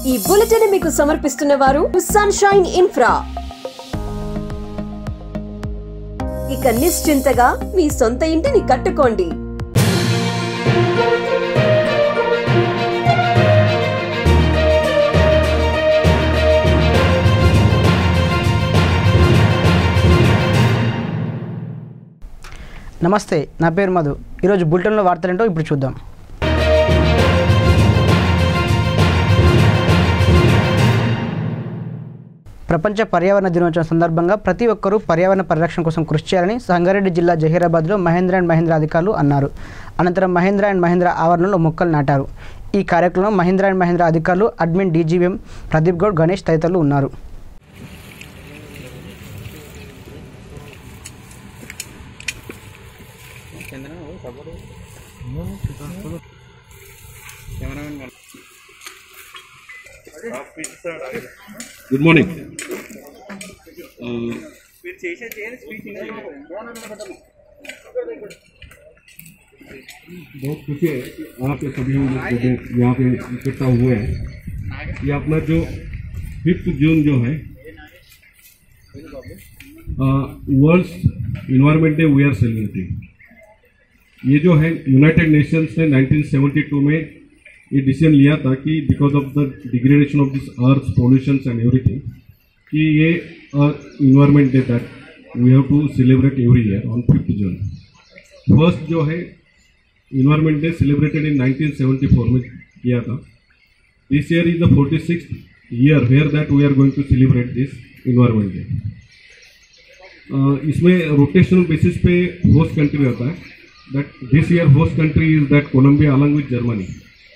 ఈ బులెటిన్ మీకు సమర్పిస్తున్న వారు సన్షైన్ ఇన్ఫ్రా ఇక నిశ్చింతగా మీ సొంత ఇంటిని కట్టుకోండి నమస్తే నా పేరు మధు ఈరోజు బులెటిన్లో వార్తలేంటో ఇప్పుడు చూద్దాం ప్రపంచ పర్యావరణ దినోత్సవం సందర్భంగా ప్రతి ఒక్కరూ పర్యావరణ పరిరక్షణ కోసం కృషి చేయాలని సంగారెడ్డి జిల్లా జహీరాబాద్లో మహేంద్ర అండ్ మహేంద్ర అధికారులు అన్నారు అనంతరం మహేంద్ర అండ్ మహేంద్ర ఆవరణలో మొక్కలు నాటారు ఈ కార్యక్రమంలో మహేంద్ర అండ్ మహేంద్ర అధికారులు అడ్మిన్ డీజీఎం ప్రదీప్ గౌడ్ గణేష్ తదితరులు ఉన్నారు గుడ్ మార్నింగ్ बहुत खुशी है आप सभी हम लोग जो यहाँ पे इकट्ठा हुए हैं ये अपना जो फिफ्थ जून जो है world environment day we are celebrating ये जो है यूनाइटेड नेशंस ने 1972 में ये डिसीजन लिया था कि because of the degradation of this earth pollution and everything कि ये environment day that we have to celebrate every year on fifth June first जो है इन्वायरमेंट डे सेलिब्रेटेड इन 1974 में किया था this year is the forty six year where that we are going to celebrate this environment day इसमें rotational basis पे host country होता है that this year host country is that Colombia along with Germany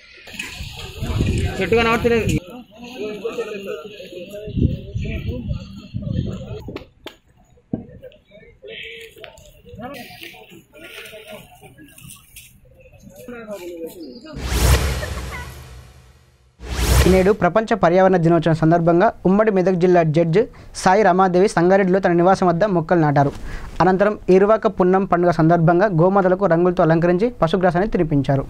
నేడు ప్రపంచ పర్యావరణ దినోత్సవం సందర్భంగా ఉమ్మడి మెదక్ జిల్లా జడ్జ్ సాయి రమాదేవి సంగారెడ్డిలో తన నివాసం వద్ద మొక్కలు నాటారు అనంతరం ఏరువాక పున్నం పండుగ సందర్భంగా గోమాతలకు రంగులతో అలంకరించి పశుగ్రాసాన్ని తినిపించారు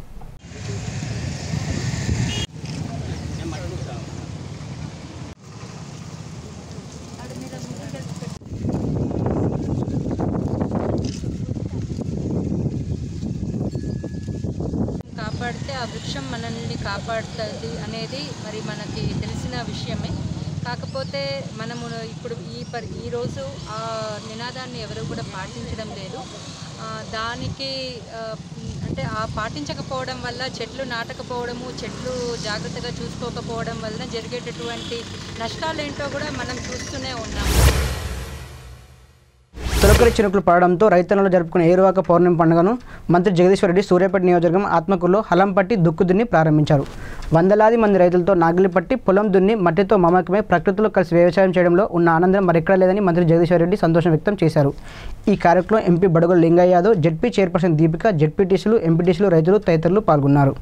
కాపాడితే ఆ వృక్షం మనల్ని కాపాడుతుంది అనేది మరి మనకి తెలిసిన విషయమే కాకపోతే మనము ఇప్పుడు ఈ పర్ ఈరోజు ఆ నినాదాన్ని ఎవరు కూడా పాటించడం లేదు ఆ, దానికి ఆ, అంటే ఆ పాటించకపోవడం వల్ల చెట్లు నాటకపోవడము చెట్లు జాగ్రత్తగా చూసుకోకపోవడం వలన జరిగేటటువంటి నష్టాలు ఏంటో కూడా మనం చూస్తూనే ఉన్నాము తొలకరి చినుకులు పడడంతో రైతన్నలు జరుపుకునే ఏరువాక పౌర్ణమి పండుగను మంత్రి జగదీశ్వర్ రెడ్డి సూర్యాపేట నియోజకవర్గం ఆత్మకూరులో హలంపట్టి దుక్కు దున్ని ప్రారంభించారు వందలాది మంది రైతులతో నాగిలి పట్టి పొలం దున్ని మట్టితో మమకమై ప్రకృతిలో కలిసి వ్యవసాయం చేయడంలో ఉన్న ఆనందం మరెక్కడా లేదని మంత్రి జగదీశ్వర్ రెడ్డి సంతోషం వ్యక్తం చేశారు ఈ కార్యక్రమంలో MP Badugula Lingaiah Yadav ZP chairperson Deepika జడ్పీటీసీలు ఎంపీటీసీలు రైతులు తదితరులు పాల్గొన్నారు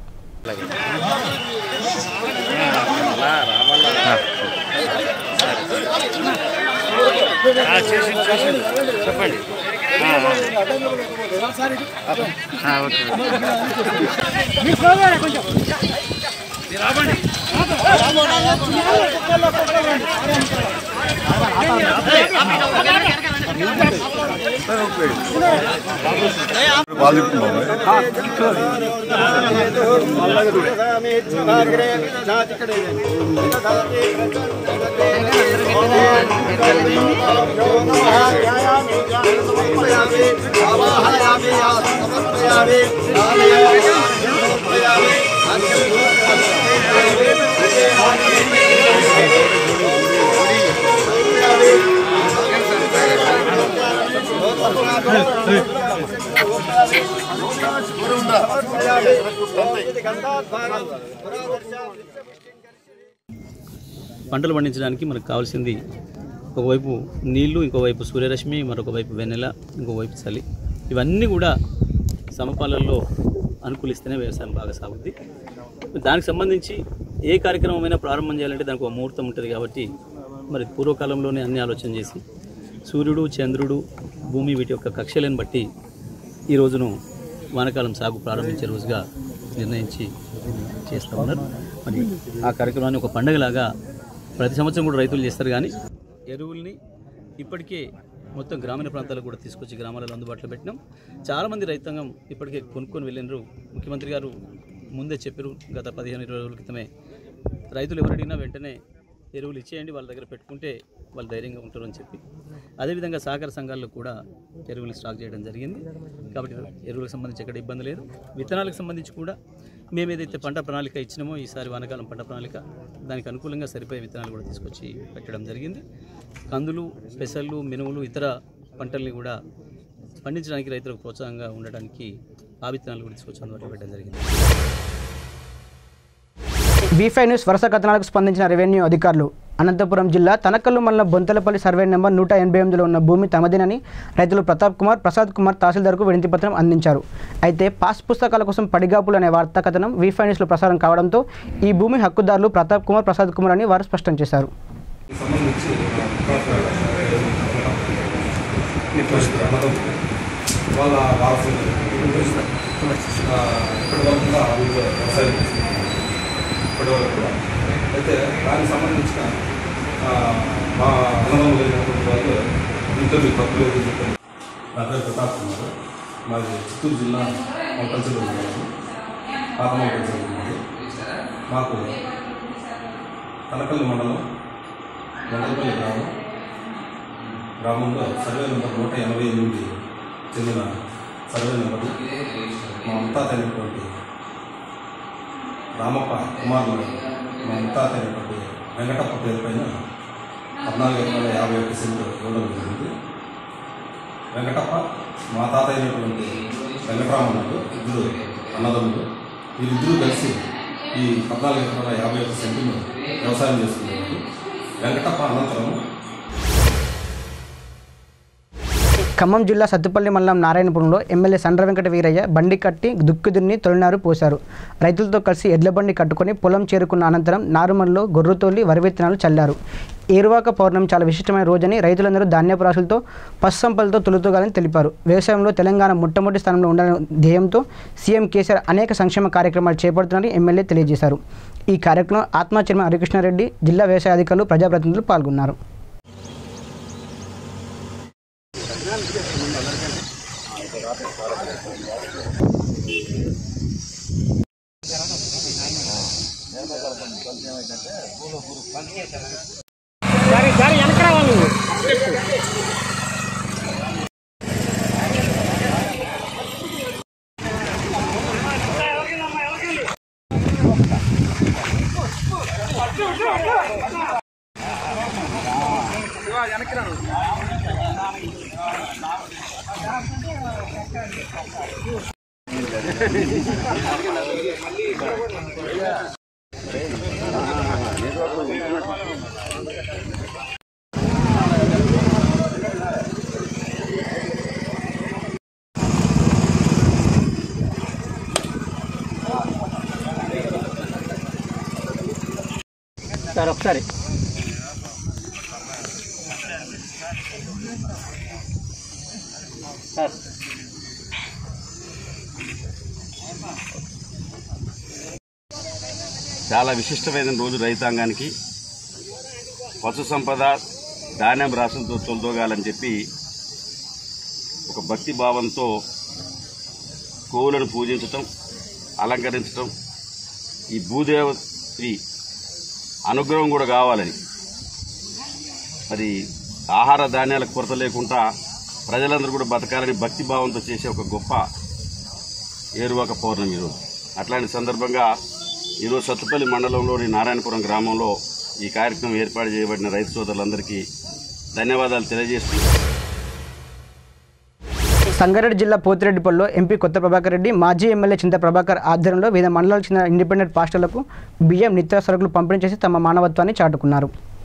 పంటలు పండించడానికి మనకు కావాల్సింది ఒకవైపు నీళ్లు ఇంకోవైపు సూర్యరశ్మి మరొక వైపు వెన్నెల ఇంకోవైపు చలి ఇవన్నీ కూడా సమపాలనలో అనుకూలిస్తేనే వ్యవసాయం బాగా సాగుద్ది దానికి సంబంధించి ఏ కార్యక్రమమైనా ప్రారంభం చేయాలంటే దానికి ఒక ముహూర్తం ఉంటుంది కాబట్టి మరి పూర్వకాలంలోనే అన్ని ఆలోచన చేసి సూర్యుడు చంద్రుడు భూమి వీటి యొక్క కక్షలను బట్టి ఈ రోజును వానాకాలం సాగు ప్రారంభించే రోజుగా నిర్ణయించి చేస్తూ ఉన్నారు మరి ఆ కార్యక్రమాన్ని ఒక పండగలాగా ప్రతి సంవత్సరం కూడా రైతులు చేస్తారు కానీ ఎరువుల్ని ఇప్పటికే మొత్తం గ్రామీణ ప్రాంతాలకు కూడా తీసుకొచ్చి గ్రామాలలో అందుబాటులో పెట్టినాం చాలామంది రైతాంగం ఇప్పటికే కొనుక్కొని వెళ్ళినారు ముఖ్యమంత్రి గారు ముందే చెప్పారు గత పదిహేను ఇరవై రోజుల క్రితమే రైతులు ఎవరు అడిగినా వెంటనే ఎరువులు ఇచ్చేయండి వాళ్ళ దగ్గర పెట్టుకుంటే వాళ్ళు ధైర్యంగా ఉంటారు అని చెప్పి అదేవిధంగా సహకార సంఘాల్లో కూడా ఎరువులు స్టాక్ చేయడం జరిగింది కాబట్టి ఎరువులకు సంబంధించి ఎక్కడ ఇబ్బంది లేదు విత్తనాలకు సంబంధించి కూడా మేము ఏదైతే పంట ప్రణాళిక ఇచ్చినామో ఈసారి వానాకాలం పంట ప్రణాళిక దానికి అనుకూలంగా సరిపోయే విత్తనాలు కూడా తీసుకొచ్చి పెట్టడం జరిగింది కందులు పెసళ్ళు మినుములు ఇతర పంటల్ని కూడా పండించడానికి రైతులకు ప్రోత్సాహంగా ఉండడానికి ఆ విత్తనాలు కూడా తీసుకొచ్చి అందుబాటులో పెట్టడం జరిగింది బీఫై న్యూస్ వరుస కథనాలకు స్పందించిన రెవెన్యూ అధికారులు అనంతపురం జిల్లా తనకల్లు మండలం బొంతలపల్లి సర్వే నెంబర్ నూట ఎనభై ఎనిమిదిలో ఉన్న భూమి తమదేనని రైతులు ప్రతాప్ కుమార్ ప్రసాద్ కుమార్ తహసీల్దార్కు వినతి పత్రం అందించారు అయితే పాస్ పుస్తకాల కోసం పడిగాపులు అనే వార్తా కథనం వీఫై న్యూస్లో ప్రసారం కావడంతో ఈ భూమి హక్కుదారులు ప్రతాప్ కుమార్ ప్రసాద్ కుమార్ అని వారు స్పష్టం చేశారు సంబంధించి వాళ్ళ వారసులు ఆ, ఇప్పటి వరకు కూడా ఊళ్ళో వ్యవసాయం చేస్తున్నారు ఇప్పటి వరకు కూడా అయితే దానికి సంబంధించిన ఆ, మా అనుభవం లేనటువంటి వాళ్ళు ఇంటర్వ్యూ తప్పులు ఏదో చెప్పారు నా పేరు ప్రతాప్ కుమార్ మాది చిత్తూరు జిల్లా మొక్కల్సిలో ఉన్నాము పాత మొక్కల్సిలో ఉన్నది మాకు తలకల్లి మండలం మండలపల్లి గ్రామం గ్రామంలో సర్వే నెంబర్ నూట ఎనభై ఎనిమిది చెందిన సర్వే నెంబర్ మా అంతా అయినటువంటి రామప్ప కుమారులు మా అంతా అయినటువంటి వెంకటప్ప పేరు పైన పద్నాలుగు ఎకరాల యాభై ఒక్క సెంటు ఇవ్వడం జరిగింది వెంకటప్ప మా తాత అయినటువంటి వెంకటరామనుడు ఇద్దరు అన్నదమ్ములు వీరిద్దరూ కలిసి ఈ పద్నాలుగు ఎకరాల యాభై ఒక్క సెంటును వ్యవసాయం చేస్తున్నారు వెంకటప్ప అనంతరం ఖమ్మం జిల్లా సత్తుపల్లి మండలం నారాయణపురంలో ఎమ్మెల్యే సండ్ర వెంకట వీరయ్య బండి కట్టి దుక్కి దున్ని తొలినారు పోశారు రైతులతో కలిసి ఎడ్ల బండి కట్టుకొని పొలం చేరుకున్న అనంతరం నారుమల్లో గొర్రెతోలి వరి విత్తనాలు చల్లారు ఏరువాక పౌర్ణమి చాలా విశిష్టమైన రోజని రైతులందరూ ధాన్యపు రాశులతో పసుసంపలతో తొలుతూగాలని తెలిపారు వ్యవసాయంలో తెలంగాణ మొట్టమొదటి స్థానంలో ఉండాలనే ధ్యేయంతో సీఎం కేసీఆర్ అనేక సంక్షేమ కార్యక్రమాలు చేపడుతున్నారని ఎమ్మెల్యే తెలియజేశారు ఈ కార్యక్రమంలో ఆత్మ చైర్మన్ హరికృష్ణారెడ్డి జిల్లా వ్యవసాయ అధికారులు ప్రజాప్రతినిధులు పాల్గొన్నారు సార్ ఒకసారి సార్ చాలా విశిష్టమైన రోజు రైతాంగానికి పశు సంపద ధాన్యం రాసులతో తొలదోగాలని చెప్పి ఒక భక్తి భావంతో గోవులను పూజించటం అలంకరించటం ఈ భూదేవతి అనుగ్రహం కూడా కావాలని మరి ఆహార ధాన్యాల కొరత లేకుండా ప్రజలందరూ కూడా బతకాలని భక్తి భావంతో చేసే ఒక గొప్ప ఏరువాక పౌర్ణమి ఈరోజు అట్లాంటి సందర్భంగా ఈరోజు సత్తుపల్లి మండలంలోని నారాయణపురం గ్రామంలో ఈ కార్యక్రమం ఏర్పాటు చేయబడిన రైతు సోదరులందరికీ ధన్యవాదాలు తెలియజేస్తూ సంగారెడ్డి జిల్లా పోతిరెడ్డిపల్లిలో ఎంపీ కొత్త ప్రభాకర్ రెడ్డి మాజీ ఎమ్మెల్యే చింత ప్రభాకర్ ఆధ్వర్యంలో వివిధ మండలాలకు చెందిన ఇండిపెండెంట్ పాస్టర్లకు బియ్యం నిత్యావసర సరుకులు పంపిణీ చేసి తమ మానవత్వాన్ని చాటుకున్నారు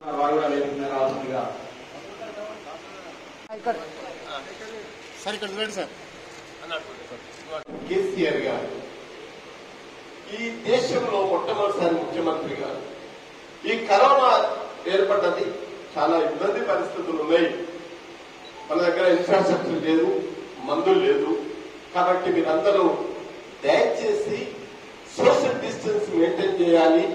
కేసీఆర్ గారు ఈ దేశంలో మొట్టమొదటిసారి ముఖ్యమంత్రిగా ఈ కరోనా ఏర్పడ్డది చాలా ఇబ్బంది పరిస్థితులు ఉన్నాయి మన దగ్గర ఇన్ఫ్రాస్ట్రక్చర్ లేదు మందులు లేదు కాబట్టి మీరందరూ దయచేసి సోషల్ డిస్టెన్స్ మెయింటైన్ చేయాలి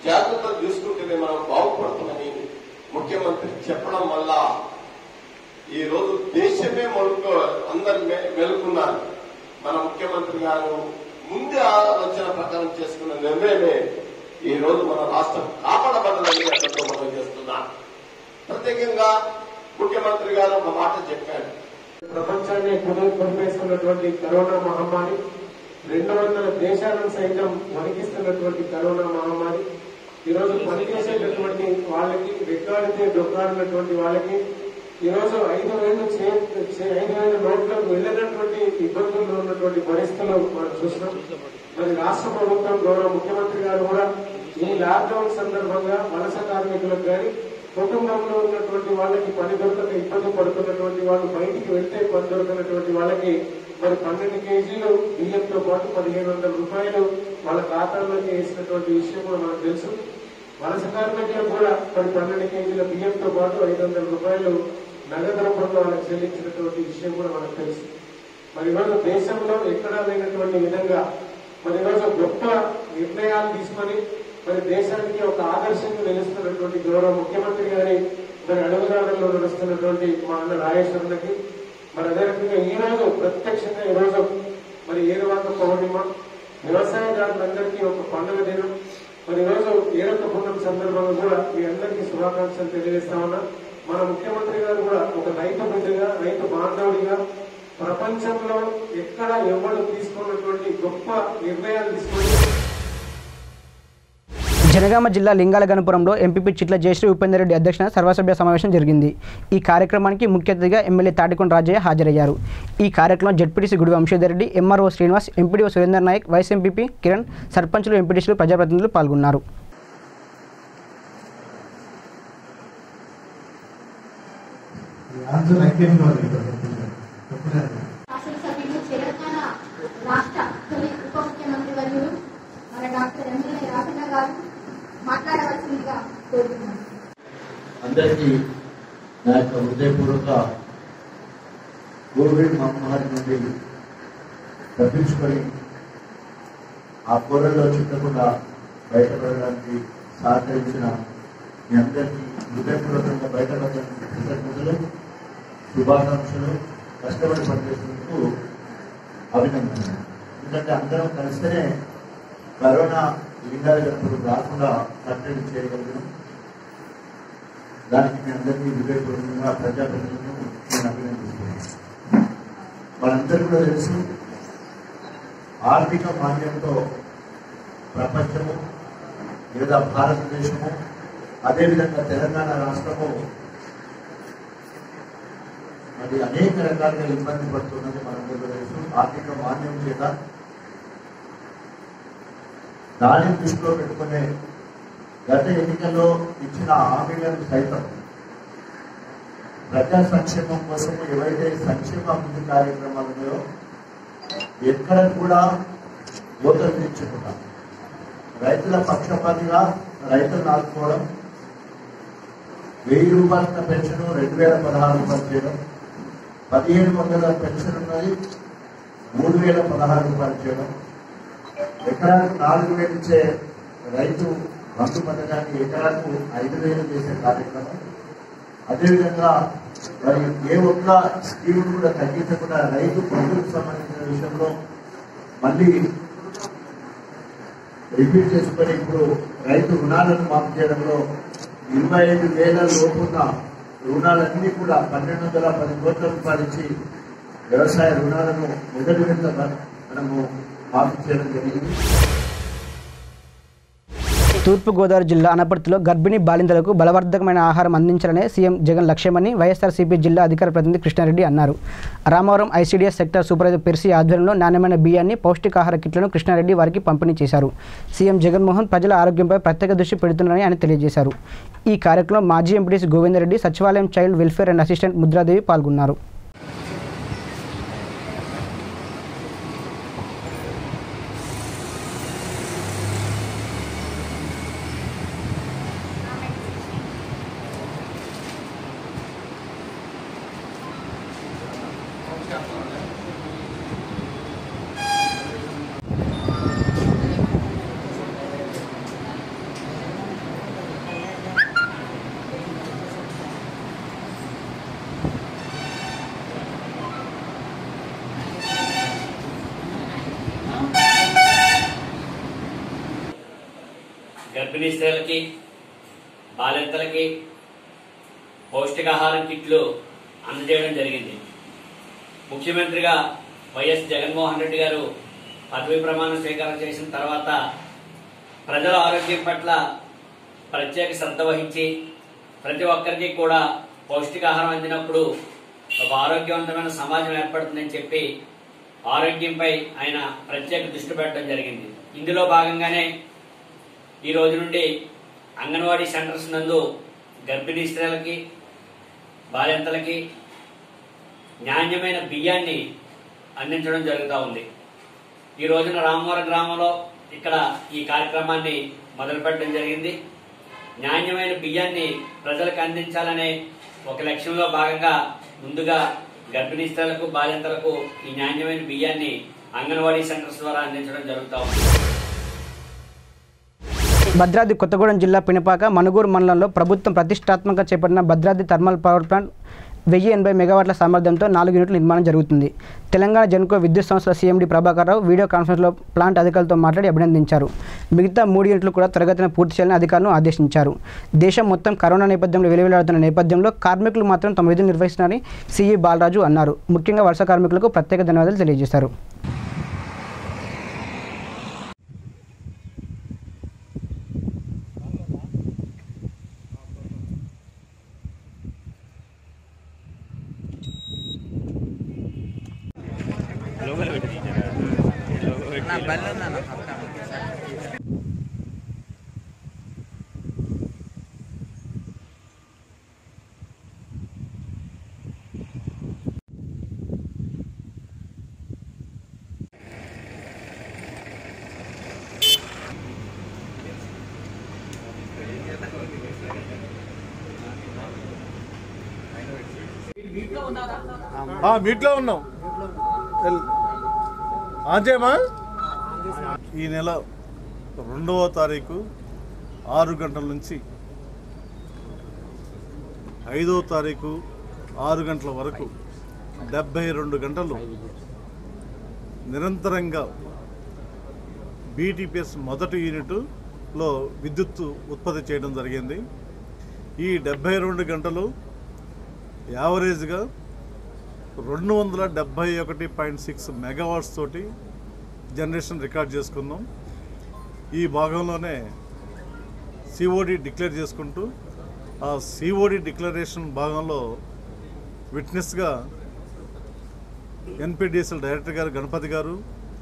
జాగ్రత్తలు తీసుకుంటేనే మనం బాగుపడుతున్నామని ముఖ్యమంత్రి చెప్పడం వల్ల ఈ రోజు దేశమే మొలుకో అందరు మె- మెలుకున్నారు మన ముఖ్యమంత్రి గారు ముందే ఆలోచన ప్రకారం చేసుకున్న నిర్ణయమే ఈ రోజు మన రాష్ట్రం కాపాడబడదని అక్కడితో మనం చేస్తున్నాం ప్రత్యేకంగా ముఖ్యమంత్రి గారు ఒక మాట చెప్పారు ప్రపంచాన్ని కుదురు కొనిపేస్తున్నటువంటి కరోనా మహమ్మారి రెండు వందల దేశాలను సైతం వణికిస్తున్నటువంటి కరోనా మహమ్మారి ఈరోజు పనిచేసేటటువంటి వాళ్ళకి రెక్కాడితే డొక్కాడినటువంటి వాళ్ళకి ఈరోజు ఐదు వేలు చే- చే- ఐదు వేల నోట్లకు వెళ్ళినటువంటి ఇబ్బందుల్లో ఉన్నటువంటి పరిస్థితులు మనం చూస్తున్నాం మరి రాష్ట్ర ప్రభుత్వం గౌరవ ముఖ్యమంత్రి గారు కూడా ఈ లాక్డౌన్ సందర్భంగా వలస కార్మికులకు కానీ కుటుంబంలో ఉన్నటువంటి వాళ్ళకి పని దొరకక ఇబ్బంది పడుతున్నటువంటి వాళ్ళు బయటికి వెళ్తే పని దొరకనటువంటి వాళ్ళకి మరి పన్నెండు కేజీలు బియ్యంతో పాటు పదిహేను వందల రూపాయలు వాళ్ళ ఖాతాల్లోకి వేసినటువంటి విషయం కూడా మనకు తెలుసు వలస కార్మికులకు కూడా మరి పన్నెండు కేజీల బియ్యంతో పాటు ఐదు వందల రూపాయలు నగదు రూపంలో వాళ్ళకి చెల్లించినటువంటి విషయం కూడా మనకు తెలుసు మరి ఈరోజు దేశంలో ఎక్కడా లేనటువంటి విధంగా మరి ఈరోజు గొప్ప నిర్ణయాలు తీసుకొని మరి దేశానికి ఒక ఆదర్శంగా నిలుస్తున్నటువంటి గౌరవ ముఖ్యమంత్రి గారి మరి అడుగుదారుల్లో నడుస్తున్నటువంటి మా అన్న రాజేశ్వరునికి మరి అదే రకంగా ఈ రోజు ప్రత్యక్షంగా ఈ రోజు మరి ఏరువాక పౌర్ణిమ వ్యవసాయదారులందరికీ ఒక పండుగ దినం మరి ఈ రోజు ఏరొక్క పుణ్యం సందర్భంగా కూడా మీ అందరికీ శుభాకాంక్షలు తెలియజేస్తా ఉన్నా మన ముఖ్యమంత్రి గారు కూడా ఒక రైతు బిడ్డగా రైతు బాంధవుడిగా ప్రపంచంలో ఎక్కడ ఎవరు తీసుకున్నటువంటి గొప్ప నిర్ణయాలు తీసుకొని జనగామ జిల్లా లింగాల గణపురంలో ఎంపీపీ చిట్ల జయశ్రీ ఉపేందర్ రెడ్డి అధ్యక్షన సర్వసభ్య సమావేశం జరిగింది ఈ కార్యక్రమానికి ముఖ్య అతిథిగా ఎమ్మెల్యే తాటికొండ రాజయ్య హాజరయ్యారు ఈ కార్యక్రమం ZPTC Gudi Vamshidhar Reddy MRO Srinivas MPDO Surender Nayak vice MPP Kiran సర్పంచులు ఎంపీటీసీలు ప్రజాప్రతినిధులు పాల్గొన్నారు శాసనసభ్యులు తెలంగాణ రాష్ట్ర తొలి ఉప ముఖ్యమంత్రి వర్యులు మన డాక్టర్ ఎంఎల్ఏ రాజన్న గారు మాట్లాడవలసిందిగా కోరుతున్నాను అందరికీ నా యొక్క హృదయపూర్వక కోవిడ్ మహమ్మారి నుండి తప్పించుకొని ఆ కోరల్లో చిక్కకుండా బయటపడడానికి సహకరించిన మీ అందరికీ హృదయపూర్వకంగా బయటపడడానికి కృతజ్ఞతలు శుభాకాంక్షలు కష్టపడి పనిచేసినందుకు అభినందనలు ఎందుకంటే అందరం కలిస్తేనే కరోనా లింగాల గణపతులు రాకుండా కట్టడి చేయగలిగినాం దానికి మీ అందరికీ హృదయపూర్వకంగా ప్రజాప్రతినిధులను నేను అభినందిస్తున్నాను మనందరూ కూడా తెలుసు ఆర్థిక మాన్యంతో ప్రపంచము లేదా భారతదేశము అదేవిధంగా తెలంగాణ రాష్ట్రము అది అనేక రకాలుగా ఇబ్బంది పడుతున్నది మనందరూ తెలుసు ఆర్థిక మాన్యం చేత దానిని దృష్టిలో పెట్టుకునే గత ఎన్నికల్లో ఇచ్చిన హామీలను సైతం ప్రజా సంక్షేమం కోసం ఏవైతే సంక్షేమ అభివృద్ధి కార్యక్రమాలు ఉన్నాయో ఎక్కడ కూడా ఓతలు తీర్చకుండా రైతుల పక్షపాతిగా రైతులను ఆదుకోవడం వెయ్యి రూపాయల పెన్షన్ రెండు వేల పదహారు రూపాయలు చేయడం పదిహేను వందల పెన్షన్ ఉన్నది మూడు వేల పదహారు రూపాయలు చేయడం ఎకరానికి నాలుగు వేలు ఇచ్చే రైతు బంధు పథకాన్ని ఎకరాకు ఐదు వేలు చేసే కార్యక్రమం అదేవిధంగా మరి ఏ ఒక్క స్కీమ్ కూడా తగ్గించకుండా రైతు బంధువులకు సంబంధించిన విషయంలో మళ్ళీ రిపీట్ చేసుకొని ఇప్పుడు రైతు రుణాలను మాఫ్ చేయడంలో ఇరవై ఐదు వేల లోపున్న రుణాలన్నీ కూడా పన్నెండు వందల పది కోట్ల రూపాయలు ఇచ్చి వ్యవసాయ రుణాలను మొదటి విడత మనము మాఫీ చేయడం జరిగింది తూర్పుగోదావరి జిల్లా అనపర్తిలో గర్భిణీ బాలింతలకు బలవర్ధకమైన ఆహారం అందించాలనే సీఎం జగన్ లక్ష్యమని వైఎస్ఆర్సీపీ జిల్లా అధికార ప్రతినిధి కృష్ణారెడ్డి అన్నారు Ramavaram ICDS sector supervisor Percy ఆధ్వర్యంలో నాణ్యమైన బియ్యాన్ని పౌష్టికాహార కిట్లను కృష్ణారెడ్డి వారికి పంపిణీ చేశారు సీఎం జగన్మోహన్ ప్రజల ఆరోగ్యంపై ప్రత్యేక దృష్టి పెడుతున్నారని ఆయన తెలియజేశారు ఈ కార్యక్రమంలో మాజీ ఎంపీడీసీ గోవిందరెడ్డి సచివాలయం child welfare and assistant Mudradevi పాల్గొన్నారు గర్భిణీ స్త్రీలకి బాలింతలకి పౌష్టికాహారం కిట్లు అందజేయడం జరిగింది ముఖ్యమంత్రిగా వైఎస్ జగన్మోహన్ రెడ్డి గారు పదవి ప్రమాణ స్వీకారం చేసిన తర్వాత ప్రజల ఆరోగ్యం పట్ల ప్రత్యేక శ్రద్ధ వహించి ప్రతి ఒక్కరికి కూడా పౌష్టికాహారం అందినప్పుడు ఒక ఆరోగ్యవంతమైన సమాజం ఏర్పడుతుందని చెప్పి ఆరోగ్యంపై ఆయన ప్రత్యేక దృష్టి పెట్టడం జరిగింది ఇందులో భాగంగానే ఈ రోజు నుండి అంగన్వాడీ సెంటర్స్ నందు గర్భిణీ స్త్రీలకి బాలింతలకి నాణ్యమైన బియ్యాన్ని అందించడం జరుగుతూ ఉంది ఈ రోజున రామవరం గ్రామంలో ఇక్కడ ఈ కార్యక్రమాన్ని మొదలుపెట్టడం జరిగింది నాణ్యమైన బియ్యాన్ని ప్రజలకు అందించాలనే ఒక లక్ష్యంలో భాగంగా ముందుగా గర్భిణీ స్త్రీలకు బాలింతలకు ఈ నాణ్యమైన బియ్యాన్ని అంగన్వాడీ సెంటర్స్ ద్వారా అందించడం జరుగుతూ ఉంది భద్రాద్రి కొత్తగూడెం జిల్లా పినపాక మనుగూరు మండలంలో ప్రభుత్వం ప్రతిష్టాత్మకంగా చేపట్టిన భద్రాద్రి థర్మల్ పవర్ ప్లాంట్ వెయ్యి ఎనభై మెగావాట్ల సామర్థ్యంతో నాలుగు యూనిట్ల నిర్మాణం జరుగుతుంది తెలంగాణ జన్కో విద్యుత్ సంస్థల సీఎండీ ప్రభాకర్ రావు వీడియో కాన్ఫరెన్స్లో ప్లాంట్ అధికారులతో మాట్లాడి అభినందించారు మిగతా మూడు యూనిట్లు కూడా త్వరగతిన పూర్తి చేయాలని అధికారులను ఆదేశించారు దేశం మొత్తం కరోనా నేపథ్యంలో వెలువలాడుతున్న నేపథ్యంలో కార్మికులు మాత్రం తమ విధులు నిర్వహిస్తున్నారని సీఈ బాలరాజు అన్నారు ముఖ్యంగా వలస కార్మికులకు ప్రత్యేక ధన్యవాదాలు తెలియజేశారు మీట్లో ఉన్నాం ఆంజేమా ఈ నెల రెండవ తారీఖు ఆరు గంటల నుంచి ఐదవ తారీఖు ఆరు గంటల వరకు డెబ్బై రెండు గంటలు నిరంతరంగా బీటీపీఎస్ మొదటి యూనిట్లో విద్యుత్ ఉత్పత్తి చేయడం జరిగింది ఈ డెబ్బై రెండు గంటలు యావరేజ్గా రెండు వందల డెబ్బై ఒకటి పాయింట్ సిక్స్ మెగావాట్స్ తోటి జనరేషన్ రికార్డ్ చేసుకుందాం ఈ భాగంలోనే సిఓడి డిక్లేర్ చేసుకుంటూ ఆ సిఓడి డిక్లరేషన్ భాగంలో విట్నెస్గా ఎన్పిడిఎస్ఎల్ డైరెక్టర్ గారు గణపతి గారు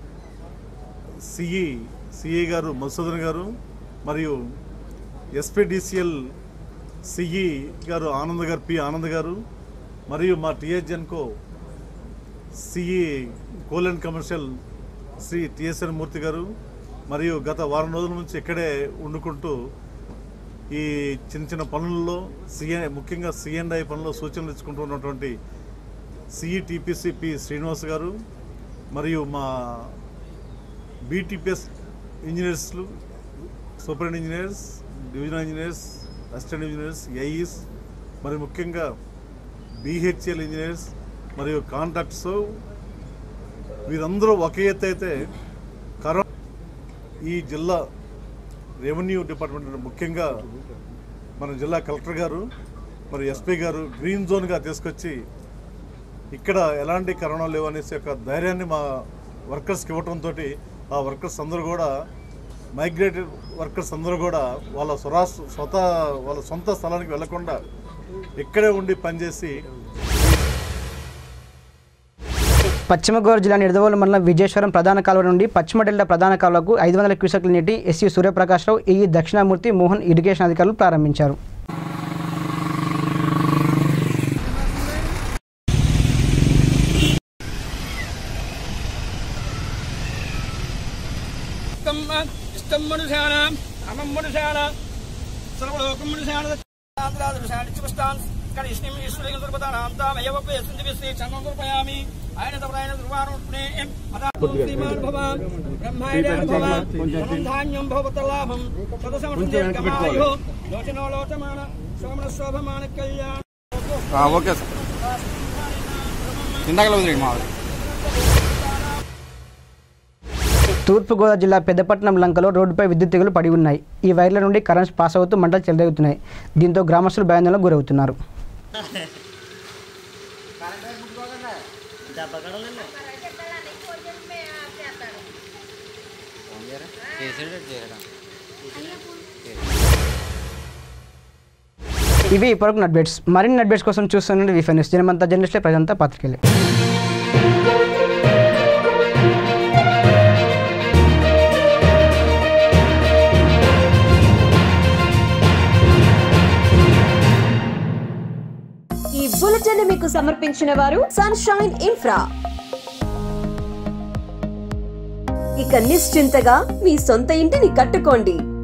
సిఈ సిఈ గారు మధుసూదన్ గారు మరియు ఎస్పీడిసిఎల్ సిఈ గారు ఆనంద్ గారు పి ఆనంద్ గారు మరియు మా TSGENCO CE coal and commercial Shri TSN Murthy గారు మరియు గత వారం రోజుల నుంచి ఇక్కడే వండుకుంటూ ఈ చిన్న చిన్న పనుల్లో సిఎ ముఖ్యంగా సిఎండ్ఐ పనుల్లో సూచనలు ఇచ్చుకుంటూ ఉన్నటువంటి సిఈటిపిసి పి శ్రీనివాస్ గారు మరియు మా బీటీపీఎస్ ఇంజనీర్స్లు superintending engineers divisional engineers assistant engineers AEs మరి ముఖ్యంగా బీహెచ్ఎల్ ఇంజనీర్స్ మరియు కాంట్రాక్ట్స్ వీరందరూ ఒకే ఎత్తు అయితే కరోనా ఈ జిల్లా రెవెన్యూ డిపార్ట్మెంట్ ముఖ్యంగా మన జిల్లా కలెక్టర్ గారు మరి ఎస్పీ గారు గ్రీన్ జోన్గా తీసుకొచ్చి ఇక్కడ ఎలాంటి కరోనా లేవు అనేసి యొక్క ధైర్యాన్ని మా వర్కర్స్కి ఇవ్వడంతో ఆ వర్కర్స్ అందరూ కూడా మైగ్రేటెడ్ వర్కర్స్ అందరూ కూడా వాళ్ళ స్వరాష్ట్ర స్వత వాళ్ళ సొంత స్థలానికి వెళ్లకుండా ఇక్కడే ఉండి పనిచేసి పశ్చిమ గోదావరి జిల్లా నిడదవోలు మండలం విజయేశ్వరం ప్రధాన కాలువ నుండి పశ్చిమ డెల్టా ప్రధాన కాలువకు ఐదు వందల క్యూసెక్ల నీటి ఎస్సీ సూర్యప్రకాశ్రావు ఈ దక్షిణామూర్తి మోహన్ ఇరిగేషన్ అధికారులు ప్రారంభించారు ఇష్టం మనుషాన అమం మనుషాన సర్వలోకం మనుషాన ఆంధ్రాదృశాన్ని చివస్తాన్ కనిష్ణిం ఈశ్వరి దుర్పదానాం తామయవపే సందివిశ్రీ చన్నం దుర్పయామి ఆయన తపరాయణ దుర్వారుణ్ణే శ్రీమాన్ భవ బ్రహ్మాయణ భవ ధనం ధాన్యం భవతలాభం సదసమృద్ధమాయో లోచనో లోచమాన సోమన శోభమాన కళ్యాణ ఓకే సార్ ఇందాకలో ఉంది మా తూర్పుగోదావరి జిల్లా పెద్దపట్నం లంకలో రోడ్డుపై విద్యుత్ తీగలు పడి ఉన్నాయి ఈ వైర్ల నుండి కరెంట్స్ పాస్ అవుతూ మంటలు చెలరేగుతున్నాయి దీంతో గ్రామస్తులు భయాందోళనకు గురవుతున్నారు ఇవి ఇప్పటివరకు నడ్బెట్స్ మరిన్ని నడ్బెట్స్ కోసం చూస్తుండే విఫై న్యూస్ దినమంతా జర్నలిస్టులే ప్రజంతా పత్రికలే ఈ బులెటిన్ మీకు సమర్పించిన వారు సన్షైన్ ఇన్ఫ్రా ఇక నిశ్చింతగా మీ సొంత ఇంటిని కట్టుకోండి